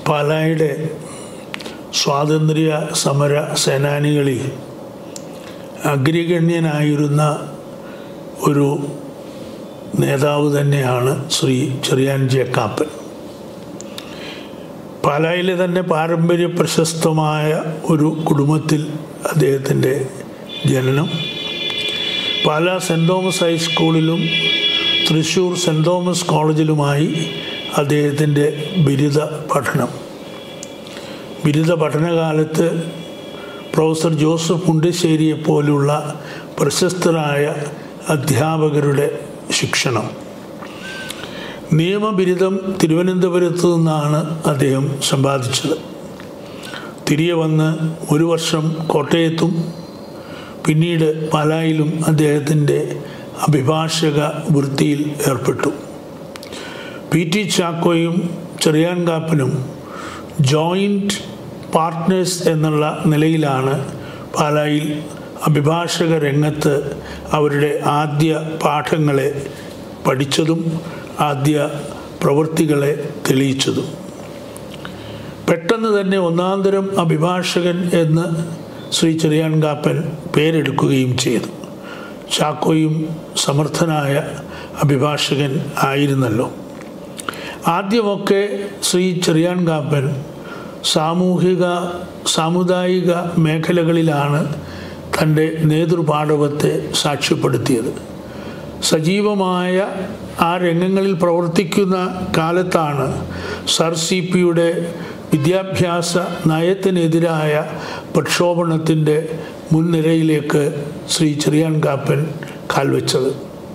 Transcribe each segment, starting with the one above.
പാലായുടെ സ്വാതന്ത്ര്യ സമര സേനാനികളിൽ അഗ്രഗണ്യനായിരുന്ന ഒരു നേതാവ് തന്നെയാണ് ശ്രീ ചെറിയാൻ ജേക്കാപ്പൻ പാലായിലെ തന്നെ പാരമ്പര്യ പ്രശസ്തമായ ഒരു കുടുംബത്തിൽ അദ്ദേഹത്തിൻ്റെ ജനനം പാലാ സെൻറ് തോമസ് ഹൈസ്കൂളിലും തൃശ്ശൂർ സെൻറ് തോമസ് കോളേജിലുമായി അദ്ദേഹത്തിൻ്റെ ബിരുദ പഠനം ബിരുദ പഠനകാലത്ത് പ്രൊഫസർ ജോസഫ് മുണ്ടശ്ശേരിയെ പോലുള്ള പ്രശസ്തരായ അധ്യാപകരുടെ ശിക്ഷണം നിയമബിരുദം തിരുവനന്തപുരത്തു നിന്നാണ് അദ്ദേഹം സമ്പാദിച്ചത് തിരികെ വന്ന് ഒരു വർഷം കോട്ടയത്തും പിന്നീട് പാലായിലും അദ്ദേഹത്തിൻ്റെ അഭിഭാഷക വൃത്തിയിൽ ഏർപ്പെട്ടു പി ടി ചാക്കോയും ചെറിയാൻ കാപ്പനും ജോയിൻറ്റ് പാർട്ട്നേഴ്സ് എന്നുള്ള നിലയിലാണ് പാലായിൽ അഭിഭാഷക രംഗത്ത് അവരുടെ ആദ്യ പാഠങ്ങളെ പഠിച്ചതും ആദ്യ പ്രവൃത്തികളെ തെളിയിച്ചതും പെട്ടെന്ന് തന്നെ ഒന്നാന്തരം അഭിഭാഷകൻ എന്ന് ശ്രീ ചെറിയാൻ കാപ്പൻ പേരെടുക്കുകയും ചെയ്തു ചാക്കോയും സമർത്ഥനായ അഭിഭാഷകൻ ആയിരുന്നല്ലോ ആദ്യമൊക്കെ ശ്രീ ചെറിയാൻ കാപ്പൻ സാമൂഹിക സാമുദായിക മേഖലകളിലാണ് തൻ്റെ നേതൃപാടവത്തെ സാക്ഷ്യപ്പെടുത്തിയത് സജീവമായ ആ രംഗങ്ങളിൽ പ്രവർത്തിക്കുന്ന കാലത്താണ് സർ സി പിയുടെ വിദ്യാഭ്യാസ നയത്തിനെതിരായ പ്രക്ഷോഭണത്തിൻ്റെ മുൻനിരയിലേക്ക് ശ്രീ ചെറിയാൻ കാപ്പൻ കാൽവെച്ചത്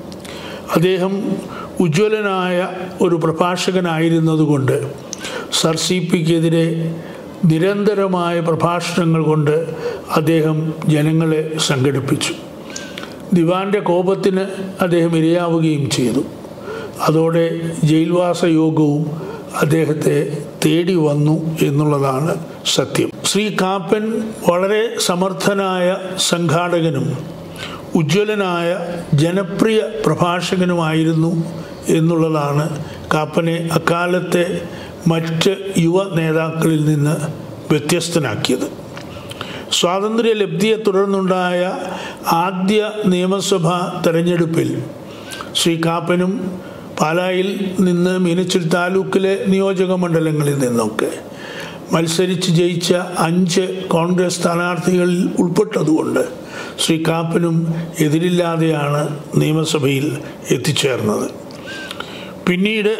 അദ്ദേഹം ഉജ്ജ്വലനായ ഒരു പ്രഭാഷകനായിരുന്നതുകൊണ്ട് സർ സി പിക്കെതിരെ നിരന്തരമായ പ്രഭാഷണങ്ങൾ കൊണ്ട് അദ്ദേഹം ജനങ്ങളെ സംഘടിപ്പിച്ചു ദിവാൻ്റെ കോപത്തിന് അദ്ദേഹം ഇരയാവുകയും ചെയ്തു അതോടെ ജയിൽവാസ യോഗവും അദ്ദേഹത്തെ തേടി വന്നു എന്നുള്ളതാണ് സത്യം ശ്രീ കാപ്പൻ വളരെ സമർത്ഥനായ സംഘാടകനും ഉജ്ജ്വലനായ ജനപ്രിയ പ്രഭാഷകനുമായിരുന്നു എന്നുള്ളതാണ് കാപ്പനെ അക്കാലത്തെ മറ്റ് യുവ നേതാക്കളിൽ നിന്ന് വ്യത്യസ്തനാക്കിയത് സ്വാതന്ത്ര്യ ലബ്ധിയെ തുടർന്നുണ്ടായ ആദ്യ നിയമസഭാ തെരഞ്ഞെടുപ്പിൽ ശ്രീ കാപ്പനും പാലായിൽ നിന്ന് മീനച്ചിൽ താലൂക്കിലെ നിയോജക മണ്ഡലങ്ങളിൽ നിന്നൊക്കെ മത്സരിച്ച് ജയിച്ച അഞ്ച് കോൺഗ്രസ് സ്ഥാനാർത്ഥികളിൽ ഉൾപ്പെട്ടതുകൊണ്ട് ശ്രീ കാപ്പനും എതിരില്ലാതെയാണ് നിയമസഭയിൽ എത്തിച്ചേർന്നത് പിന്നീട്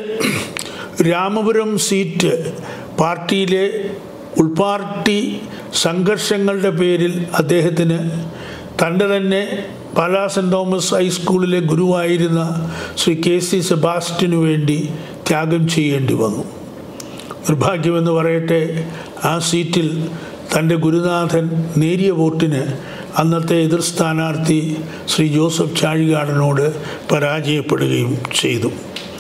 രാമപുരം സീറ്റ് പാർട്ടിയിലെ ഉൾപാർട്ടി സംഘർഷങ്ങളുടെ പേരിൽ അദ്ദേഹത്തിന് തൻ്റെ തന്നെ പാലാ സെൻറ് തോമസ് ഹൈസ്കൂളിലെ ഗുരുവായിരുന്ന ശ്രീ കെ സി സെബാസ്റ്റിനു വേണ്ടി ത്യാഗം ചെയ്യേണ്ടി വന്നു നിർഭാഗ്യമെന്ന് പറയട്ടെ ആ സീറ്റിൽ തൻ്റെ ഗുരുനാഥൻ നേരിയ വോട്ടിന് അന്നത്തെ എതിർ സ്ഥാനാർത്ഥി ശ്രീ ജോസഫ് ചാഴികാടനോട് പരാജയപ്പെടുകയും ചെയ്തു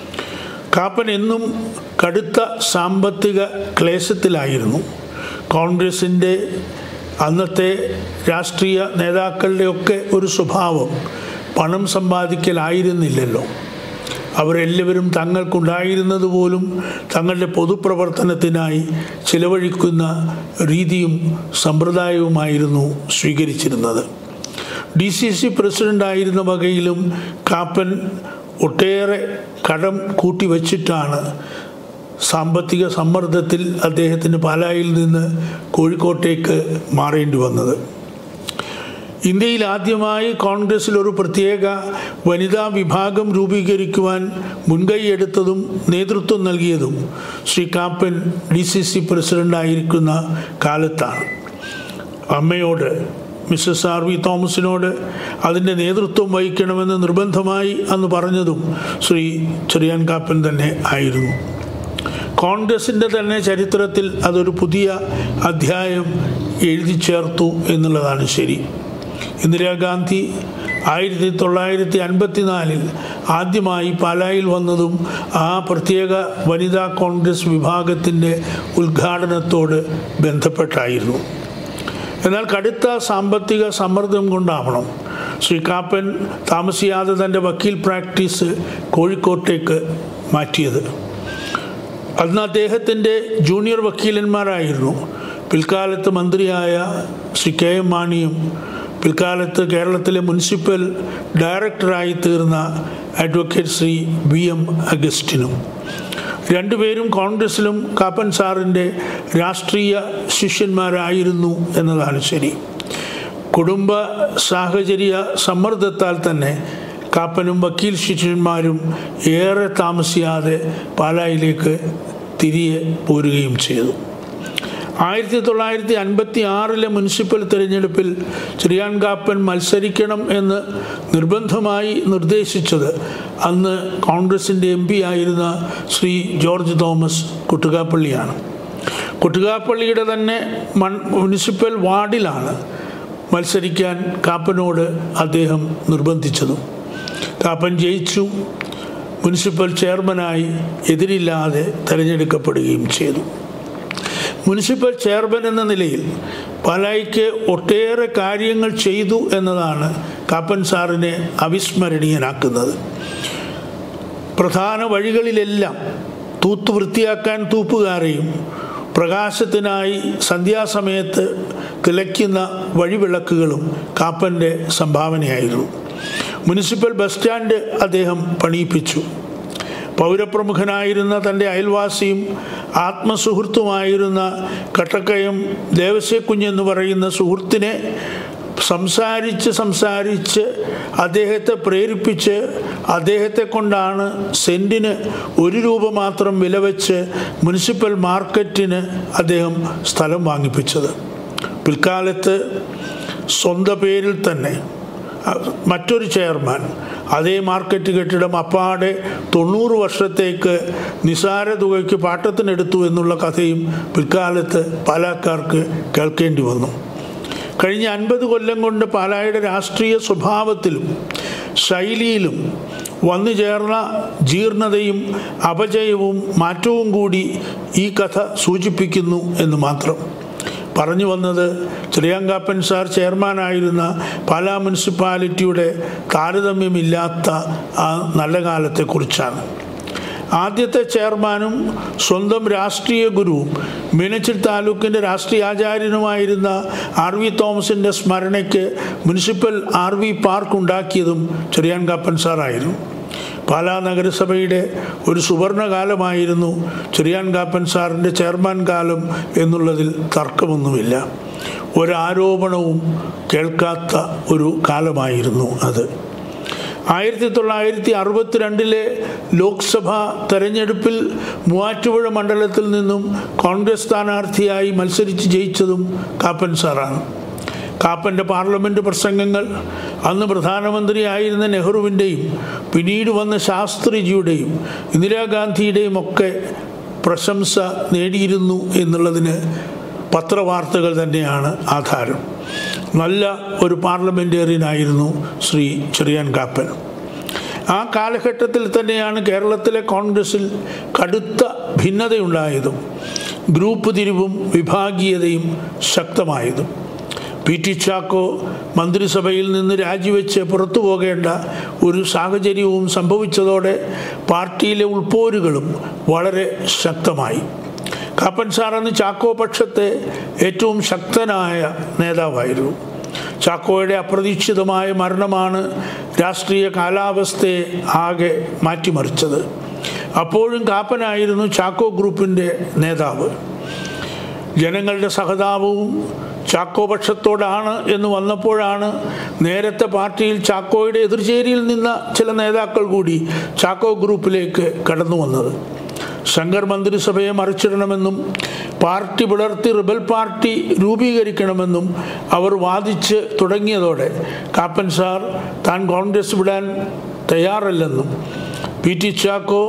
കാപ്പൻ എന്നും കടുത്ത സാമ്പത്തിക ക്ലേശത്തിലായിരുന്നു കോൺഗ്രസിൻ്റെ അന്നത്തെ രാഷ്ട്രീയ നേതാക്കളുടെയൊക്കെ ഒരു സ്വഭാവം പണം സമ്പാദിക്കലായിരുന്നില്ലല്ലോ അവരെല്ലാവരും തങ്ങൾക്കുണ്ടായിരുന്നത് പോലും തങ്ങളുടെ പൊതുപ്രവർത്തനത്തിനായി ചിലവഴിക്കുന്ന രീതിയും സമ്പ്രദായവുമായിരുന്നു സ്വീകരിച്ചിരുന്നത് ഡി സി സി പ്രസിഡൻ്റായിരുന്ന വകയിലും കാപ്പൻ ഒട്ടേറെ കടം കൂട്ടിവച്ചിട്ടാണ് സാമ്പത്തിക സമ്മർദ്ദത്തിൽ അദ്ദേഹത്തിന് പാലായിൽ നിന്ന് കോഴിക്കോട്ടേക്ക് മാറേണ്ടി വന്നത് ഇന്ത്യയിൽ ആദ്യമായി കോൺഗ്രസിൽ ഒരു പ്രത്യേക വനിതാ വിഭാഗം രൂപീകരിക്കുവാൻ മുൻകൈയെടുത്തതും നേതൃത്വം നൽകിയതും Shri Kappan D C C പ്രസിഡൻ്റായിരിക്കുന്ന കാലത്താണ് അമ്മയോട് മിസ്സസ് ആർ വി തോമസിനോട് അതിൻ്റെ നേതൃത്വം വഹിക്കണമെന്ന് നിർബന്ധമായി അന്ന് പറഞ്ഞതും ശ്രീ ചെറിയാൻ കാപ്പൻ തന്നെ ആയിരുന്നു കോൺഗ്രസിൻ്റെ തന്നെ ചരിത്രത്തിൽ അതൊരു പുതിയ അധ്യായം എഴുതി ചേർത്തു എന്നുള്ളതാണ് ശരി ഇന്ദിരാഗാന്ധി ആയിരത്തി തൊള്ളായിരത്തി അൻപത്തിനാലിൽ ആദ്യമായി പാലായിൽ വന്നതും ആ പ്രത്യേക വനിതാ കോൺഗ്രസ് വിഭാഗത്തിൻ്റെ ഉദ്ഘാടനത്തോട് ബന്ധപ്പെട്ടായിരുന്നു എന്നാൽ കടുത്ത സാമ്പത്തിക സമ്മർദ്ദം കൊണ്ടാവണം ശ്രീ കാപ്പൻ താമസിയാതെ തൻ്റെ വക്കീൽ പ്രാക്ടീസ് കോഴിക്കോട്ടേക്ക് മാറ്റിയത് അന്ന് അദ്ദേഹത്തിൻ്റെ ജൂനിയർ വക്കീലന്മാരായിരുന്നു പിൽക്കാലത്ത് മന്ത്രിയായ ശ്രീ കെ എം മാണിയും പിൽക്കാലത്ത് കേരളത്തിലെ മുനിസിപ്പൽ ഡയറക്ടറായി തീർന്ന അഡ്വക്കേറ്റ് ശ്രീ വി എം അഗസ്റ്റിനും രണ്ടുപേരും കോൺഗ്രസിലും കാപ്പൻ സാറിൻ്റെ രാഷ്ട്രീയ ശിഷ്യന്മാരായിരുന്നു എന്നതാണ് ശരി കുടുംബ സാഹചര്യ സമ്മർദ്ദത്താൽ തന്നെ കാപ്പനും വക്കീൽ ശിഷ്യന്മാരും ഏറെ താമസിയാതെ പാലായിലേക്ക് തിരികെ പോരുകയും ചെയ്തു ആയിരത്തി തൊള്ളായിരത്തി അൻപത്തി ആറിലെ മുനിസിപ്പൽ തിരഞ്ഞെടുപ്പിൽ ചെറിയാൻ കാപ്പൻ മത്സരിക്കണം എന്ന് നിർബന്ധമായി നിർദ്ദേശിച്ചത് അന്ന് കോൺഗ്രസിൻ്റെ എം പി ആയിരുന്ന ശ്രീ ജോർജ് തോമസ് കുട്ടുകാപ്പള്ളിയാണ് കുട്ടുകാപ്പള്ളിയുടെ തന്നെ മൺ മുനിസിപ്പൽ വാർഡിലാണ് മത്സരിക്കാൻ കാപ്പനോട് അദ്ദേഹം നിർബന്ധിച്ചതും കാപ്പൻ ജയിച്ചു മുനിസിപ്പൽ ചെയർമാനായി എതിരില്ലാതെ തിരഞ്ഞെടുക്കപ്പെടുകയും ചെയ്തു മുനിസിപ്പൽ ചെയർമാൻ എന്ന നിലയിൽ പാലായിക്ക് ഒട്ടേറെ കാര്യങ്ങൾ ചെയ്തു എന്നതാണ് കാപ്പൻ സാറിനെ അവിസ്മരണീയനാക്കുന്നത് പ്രധാന വഴികളിലെല്ലാം തൂത്ത് വൃത്തിയാക്കാൻ തൂപ്പുകാരെയും പ്രകാശത്തിനായി സന്ധ്യാസമയത്ത് തിളയ്ക്കുന്ന വഴിവിളക്കുകളും കാപ്പൻ്റെ സംഭാവനയായിരുന്നു മുനിസിപ്പൽ ബസ് സ്റ്റാൻഡ് അദ്ദേഹം പണിയിപ്പിച്ചു പൗരപ്രമുഖനായിരുന്ന തൻ്റെ അയൽവാസിയും ആത്മസുഹൃത്തുമായിരുന്ന കട്ടക്കയം ദേവസ്യക്കുഞ്ഞെന്ന് പറയുന്ന സുഹൃത്തിനെ സംസാരിച്ച് സംസാരിച്ച് അദ്ദേഹത്തെ പ്രേരിപ്പിച്ച് അദ്ദേഹത്തെ കൊണ്ടാണ് സെൻറ്റിന് ഒരു രൂപ മാത്രം വില വെച്ച് മുനിസിപ്പൽ മാർക്കറ്റിന് അദ്ദേഹം സ്ഥലം വാങ്ങിപ്പിച്ചത് പിൽക്കാലത്ത് സ്വന്തം പേരിൽ തന്നെ മറ്റൊരു ചെയർമാൻ അതേ മാർക്കറ്റ് കെട്ടിടം അപ്പാടെ തൊണ്ണൂറ് വർഷത്തേക്ക് നിസാര തുകയ്ക്ക് പാട്ടത്തിനെടുത്തു എന്നുള്ള കഥയും പിൽക്കാലത്ത് പാലാക്കാർക്ക് കേൾക്കേണ്ടി വന്നു കഴിഞ്ഞ അൻപത് കൊല്ലം കൊണ്ട് പാലായുടെ രാഷ്ട്രീയ സ്വഭാവത്തിലും ശൈലിയിലും വന്നു ചേർന്ന ജീർണതയും അപജയവും മാറ്റവും കൂടി ഈ കഥ സൂചിപ്പിക്കുന്നു എന്ന് മാത്രം പറഞ്ഞു വന്നത് ചെറിയാങ്കാപ്പൻ സാർ ചെയർമാനായിരുന്ന പാലാ മുനിസിപ്പാലിറ്റിയുടെ താരതമ്യമില്ലാത്ത ആ നല്ല കാലത്തെക്കുറിച്ചാണ് ആദ്യത്തെ ചെയർമാനും സ്വന്തം രാഷ്ട്രീയ ഗുരുവും മീനച്ചിൽ താലൂക്കിൻ്റെ രാഷ്ട്രീയാചാര്യനുമായിരുന്ന ആർ വി തോമസിൻ്റെ സ്മരണയ്ക്ക് മുനിസിപ്പൽ ആർ വി പാർക്ക് ഉണ്ടാക്കിയതും ചെറിയാൻ കാപ്പൻ സാറായിരുന്നു പാലാ നഗരസഭയുടെ ഒരു സുവർണകാലമായിരുന്നു ചെറിയാൻ കാപ്പൻ സാറിൻ്റെ ചെയർമാൻ കാലം എന്നുള്ളതിൽ തർക്കമൊന്നുമില്ല ഒരാരോപണവും കേൾക്കാത്ത ഒരു കാലമായിരുന്നു അത് ആയിരത്തി തൊള്ളായിരത്തി അറുപത്തിരണ്ടിലെ ലോക്സഭാ തെരഞ്ഞെടുപ്പിൽ മൂവാറ്റുപുഴ മണ്ഡലത്തിൽ നിന്നും കോൺഗ്രസ് സ്ഥാനാർത്ഥിയായി മത്സരിച്ച് ജയിച്ചതും കാപ്പൻ സാറാണ് കാപ്പൻ്റെ പാർലമെൻറ്റ് പ്രസംഗങ്ങൾ അന്ന് പ്രധാനമന്ത്രിയായിരുന്ന നെഹ്റുവിൻ്റെയും പിന്നീട് വന്ന ശാസ്ത്രിജിയുടെയും ഇന്ദിരാഗാന്ധിയുടെയും ഒക്കെ പ്രശംസ നേടിയിരുന്നു എന്നുള്ളതിന് പത്രവാർത്തകൾ തന്നെയാണ് ആധാരം നല്ല ഒരു പാർലമെൻറ്റേറിയനായിരുന്നു ശ്രീ ചെറിയാൻ കാപ്പൻ ആ കാലഘട്ടത്തിൽ തന്നെയാണ് കേരളത്തിലെ കോൺഗ്രസിൽ കടുത്ത ഭിന്നതയുണ്ടായതും ഗ്രൂപ്പ് തിരിവും വിഭാഗീയതയും ശക്തമായതും പി ടി ചാക്കോ മന്ത്രിസഭയിൽ നിന്ന് രാജിവെച്ച് പുറത്തു പോകേണ്ട ഒരു സാഹചര്യവും സംഭവിച്ചതോടെ പാർട്ടിയിലെ ഉൾപ്പോരുകളും വളരെ ശക്തമായി കാപ്പൻ സാർ അന്ന് ചാക്കോ പക്ഷത്തെ ഏറ്റവും ശക്തനായ നേതാവായിരുന്നു ചാക്കോയുടെ അപ്രതീക്ഷിതമായ മരണമാണ് രാഷ്ട്രീയ കാലാവസ്ഥയെ ആകെ മാറ്റിമറിച്ചത് അപ്പോഴും കാപ്പനായിരുന്നു ചാക്കോ ഗ്രൂപ്പിൻ്റെ നേതാവ് ജനങ്ങളുടെ സഹതാപവും ചാക്കോ പക്ഷത്തോടാണ് എന്ന് വന്നപ്പോഴാണ് നേരത്തെ പാർട്ടിയിൽ ചാക്കോയുടെ എതിർചേരിയിൽ നിന്ന ചില നേതാക്കൾ കൂടി ചാക്കോ ഗ്രൂപ്പിലേക്ക് കടന്നു വന്നത് ശങ്കർ മന്ത്രിസഭയെ മറിച്ചിടണമെന്നും പാർട്ടി പുലർത്തി റിബൽ പാർട്ടി രൂപീകരിക്കണമെന്നും അവർ വാദിച്ച് തുടങ്ങിയതോടെ കാപ്പൻ സാർ താൻ കോൺഗ്രസ് വിടാൻ തയ്യാറല്ലെന്നും പി ടി ചാക്കോ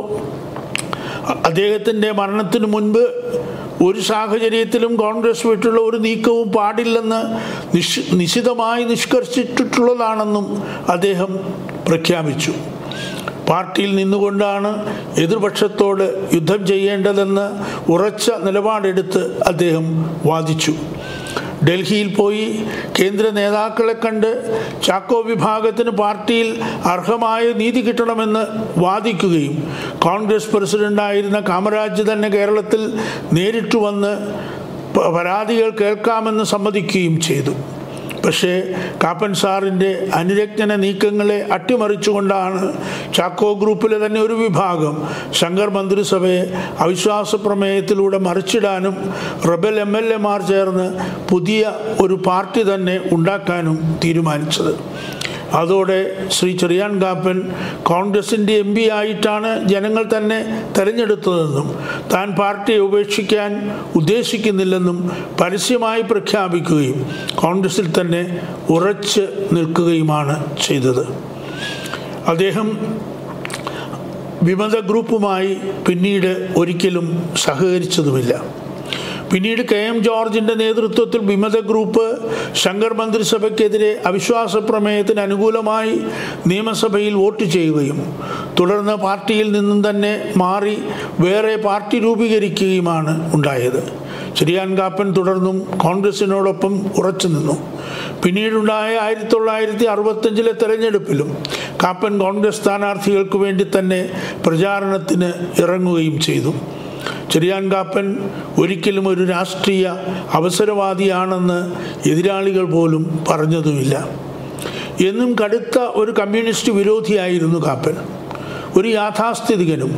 അദ്ദേഹത്തിൻ്റെ മരണത്തിന് മുൻപ് ഒരു സാഹചര്യത്തിലും കോൺഗ്രസ് വിട്ടുള്ള ഒരു നീക്കവും പാടില്ലെന്ന് നിഷ് നിശിതമായി നിഷ്കർഷിച്ചിട്ടുള്ളതാണെന്നും അദ്ദേഹം പ്രഖ്യാപിച്ചു പാർട്ടിയിൽ നിന്നുകൊണ്ടാണ് എതിർപക്ഷത്തോട് യുദ്ധം ചെയ്യേണ്ടതെന്ന് ഉറച്ച നിലപാടെടുത്ത് അദ്ദേഹം വാദിച്ചു ഡൽഹിയിൽ പോയി കേന്ദ്ര നേതാക്കളെ കണ്ട് ചാക്കോ വിഭാഗത്തിന് പാർട്ടിയിൽ അർഹമായ നീതി കിട്ടണമെന്ന് വാദിക്കുകയും കോൺഗ്രസ് പ്രസിഡന്റായിരുന്ന കാമരാജ് തന്നെ കേരളത്തിൽ നേരിട്ട് വന്ന് പ- പരാതികൾ കേൾക്കാമെന്ന് സമ്മതിക്കുകയും ചെയ്തു പക്ഷേ കാപ്പൻ സാറിൻ്റെ അനുരജ്ഞന നീക്കങ്ങളെ അട്ടിമറിച്ചുകൊണ്ടാണ് ചാക്കോ ഗ്രൂപ്പിലെ തന്നെ ഒരു വിഭാഗം ശങ്കർ മന്ത്രിസഭയെ അവിശ്വാസ പ്രമേയത്തിലൂടെ മറിച്ചിടാനും റബൽ എം എൽ എമാർ ചേർന്ന് പുതിയ ഒരു പാർട്ടി തന്നെ ഉണ്ടാക്കാനും തീരുമാനിച്ചത് അതോടെ ശ്രീ ചെറിയാൻ കാപ്പൻ കോൺഗ്രസിൻ്റെ എം പി ആയിട്ടാണ് ജനങ്ങൾ തന്നെ തെരഞ്ഞെടുത്തതെന്നും താൻ പാർട്ടിയെ ഉപേക്ഷിക്കാൻ ഉദ്ദേശിക്കുന്നില്ലെന്നും പരസ്യമായി പ്രഖ്യാപിക്കുകയും കോൺഗ്രസിൽ തന്നെ ഉറച്ച് നിൽക്കുകയുമാണ് ചെയ്തത് അദ്ദേഹം വിമത ഗ്രൂപ്പുമായി പിന്നീട് ഒരിക്കലും സഹകരിച്ചതുമില്ല പിന്നീട് കെ എം ജോർജിൻ്റെ നേതൃത്വത്തിൽ വിമത ഗ്രൂപ്പ് ശങ്കർ മന്ത്രിസഭയ്ക്കെതിരെ അവിശ്വാസ പ്രമേയത്തിന് അനുകൂലമായി നിയമസഭയിൽ വോട്ട് ചെയ്യുകയും തുടർന്ന് പാർട്ടിയിൽ നിന്നും തന്നെ മാറി വേറെ പാർട്ടി രൂപീകരിക്കുകയുമാണ് ഉണ്ടായത് ചെറിയാൻ കാപ്പൻ തുടർന്നും കോൺഗ്രസിനോടൊപ്പം ഉറച്ചു നിന്നു പിന്നീടുണ്ടായ ആയിരത്തി തൊള്ളായിരത്തി അറുപത്തഞ്ചിലെ തെരഞ്ഞെടുപ്പിലും കാപ്പൻ കോൺഗ്രസ് സ്ഥാനാർത്ഥികൾക്ക് വേണ്ടി തന്നെ പ്രചാരണത്തിന് ഇറങ്ങുകയും ചെയ്തു ചെറിയാൻ കാപ്പൻ ഒരിക്കലും ഒരു രാഷ്ട്രീയ അവസരവാദിയാണെന്ന് എതിരാളികൾ പോലും പറഞ്ഞതുമില്ല എന്നും കടുത്ത ഒരു കമ്മ്യൂണിസ്റ്റ് വിരോധിയായിരുന്നു കാപ്പൻ ഒരു യാഥാസ്ഥിതികനും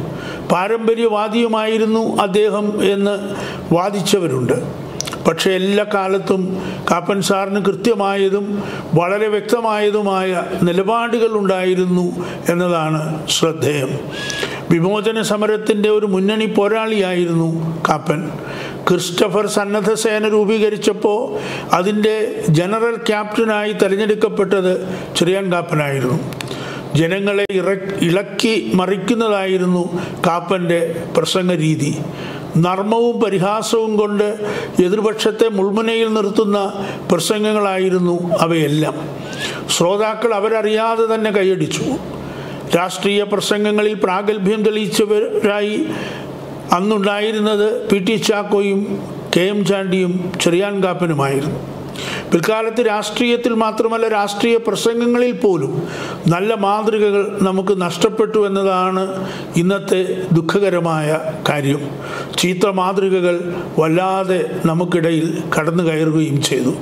പാരമ്പര്യവാദിയുമായിരുന്നു അദ്ദേഹം എന്ന് വാദിച്ചവരുണ്ട് പക്ഷേ എല്ലാ കാലത്തും കാപ്പൻ സാറിന് കൃത്യമായതും വളരെ വ്യക്തമായതുമായ നിലപാടുകൾ ഉണ്ടായിരുന്നു എന്നതാണ് ശ്രദ്ധേയം വിമോചന സമരത്തിൻ്റെ ഒരു മുന്നണി പോരാളിയായിരുന്നു കാപ്പൻ ക്രിസ്റ്റഫർ സന്നദ്ധ സേന രൂപീകരിച്ചപ്പോൾ അതിൻ്റെ ജനറൽ ക്യാപ്റ്റനായി തിരഞ്ഞെടുക്കപ്പെട്ടത് ചെറിയാൻ കാപ്പനായിരുന്നു ജനങ്ങളെ ഇറ ഇളക്കി മറിക്കുന്നതായിരുന്നു കാപ്പൻ്റെ പ്രസംഗ രീതി നർമ്മവും പരിഹാസവും കൊണ്ട് എതിർപക്ഷത്തെ മുൾമുനയിൽ നിർത്തുന്ന പ്രസംഗങ്ങളായിരുന്നു അവയെല്ലാം ശ്രോതാക്കൾ അവരറിയാതെ തന്നെ കൈയടിച്ചു രാഷ്ട്രീയ പ്രസംഗങ്ങളിൽ പ്രാഗൽഭ്യം തെളിയിച്ചവരായി അന്നുണ്ടായിരുന്നത് പി ടി ചാക്കോയും കെ എം ചാണ്ടിയും ചെറിയാൻ കാപ്പനുമായിരുന്നു പിൽക്കാലത്ത് രാഷ്ട്രീയത്തിൽ മാത്രമല്ല രാഷ്ട്രീയ പ്രസംഗങ്ങളിൽ പോലും നല്ല മാതൃകകൾ നമുക്ക് നഷ്ടപ്പെട്ടു എന്നതാണ് ഇന്നത്തെ ദുഃഖകരമായ കാര്യം ചീത്ത മാതൃകകൾ വല്ലാതെ നമുക്കിടയിൽ കടന്നു കയറുകയും ചെയ്തു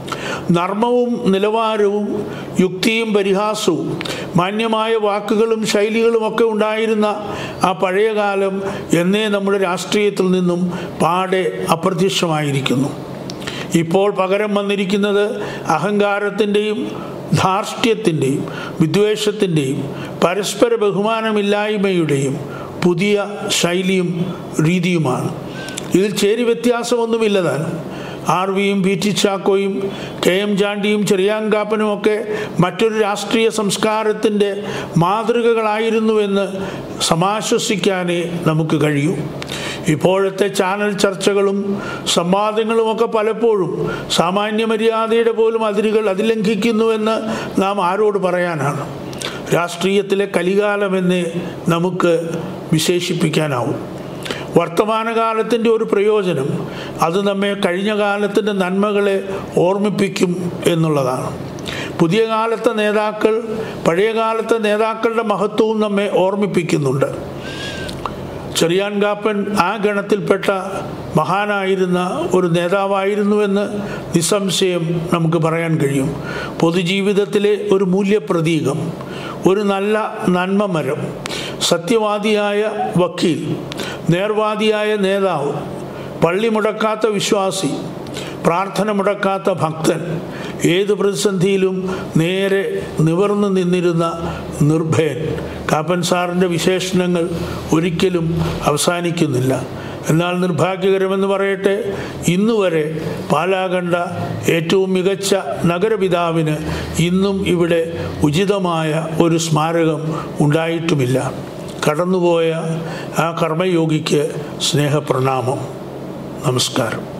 നർമ്മവും നിലവാരവും യുക്തിയും പരിഹാസവും മാന്യമായ വാക്കുകളും ശൈലികളുമൊക്കെ ഉണ്ടായിരുന്ന ആ പഴയ കാലം എന്നേ നമ്മുടെ രാഷ്ട്രീയത്തിൽ നിന്നും പാടെ അപ്രത്യക്ഷമായിരിക്കുന്നു ഇപ്പോൾ പകരം വന്നിരിക്കുന്നത് അഹങ്കാരത്തിൻ്റെയും ധാർഷ്ട്യത്തിൻ്റെയും വിദ്വേഷത്തിൻ്റെയും പരസ്പര ബഹുമാനമില്ലായ്മയുടെയും പുതിയ ശൈലിയും രീതിയുമാണ് ഇതിൽ ചേരി വ്യത്യാസമൊന്നുമില്ല താനും ആർ വിയും പി ടി ചാക്കോയും കെ എം ചാണ്ടിയും ചെറിയാങ്കാപ്പനും ഒക്കെ മറ്റൊരു രാഷ്ട്രീയ സംസ്കാരത്തിൻ്റെ മാതൃകകളായിരുന്നുവെന്ന് സമാശ്വസിക്കാനേ നമുക്ക് കഴിയൂ ഇപ്പോഴത്തെ ചാനൽ ചർച്ചകളും സംവാദങ്ങളുമൊക്കെ പലപ്പോഴും സാമാന്യ മര്യാദയുടെ പോലും അതിരുകൾ അതിലംഘിക്കുന്നുവെന്ന് നാം ആരോട് പറയാനാണ് രാഷ്ട്രീയത്തിലെ കലികാലമെന്നേ നമുക്ക് വിശേഷിപ്പിക്കാനാവും വർത്തമാനകാലത്തിൻ്റെ ഒരു പ്രയോജനം അത് നമ്മെ കഴിഞ്ഞ കാലത്തിൻ്റെ നന്മകളെ ഓർമ്മിപ്പിക്കും എന്നുള്ളതാണ് പുതിയ കാലത്തെ നേതാക്കൾ പഴയ കാലത്തെ നേതാക്കളുടെ മഹത്വവും നമ്മെ ഓർമ്മിപ്പിക്കുന്നുണ്ട് ചെറിയാൻ കാപ്പൻ ആ ഗണത്തിൽപ്പെട്ട മഹാനായിരുന്ന ഒരു നേതാവായിരുന്നുവെന്ന് നിസ്സംശയം നമുക്ക് പറയാൻ കഴിയും പൊതുജീവിതത്തിലെ ഒരു മൂല്യപ്രതീകം ഒരു നല്ല നന്മമരം സത്യവാദിയായ വക്കീൽ നേർവാദിയായ നേതാവ് പള്ളി മുടക്കാത്ത വിശ്വാസി പ്രാർത്ഥന മുടക്കാത്ത ഭക്തൻ ഏത് പ്രതിസന്ധിയിലും നേരെ നിവർന്നു നിന്നിരുന്ന നിർഭയൻ കാപ്പൻ സാറിൻ്റെ വിശേഷണങ്ങൾ ഒരിക്കലും അവസാനിക്കുന്നില്ല എന്നാൽ നിർഭാഗ്യകരമെന്ന് പറയട്ടെ ഇന്നുവരെ പാലാകണ്ട ഏറ്റവും മികച്ച നഗരപിതാവിന് ഇന്നും ഇവിടെ ഉചിതമായ ഒരു സ്മാരകം ഉണ്ടായിട്ടുമില്ല കടന്നുപോയ ആ കർമ്മയോഗിക്ക് സ്നേഹപ്രണാമം നമസ്കാരം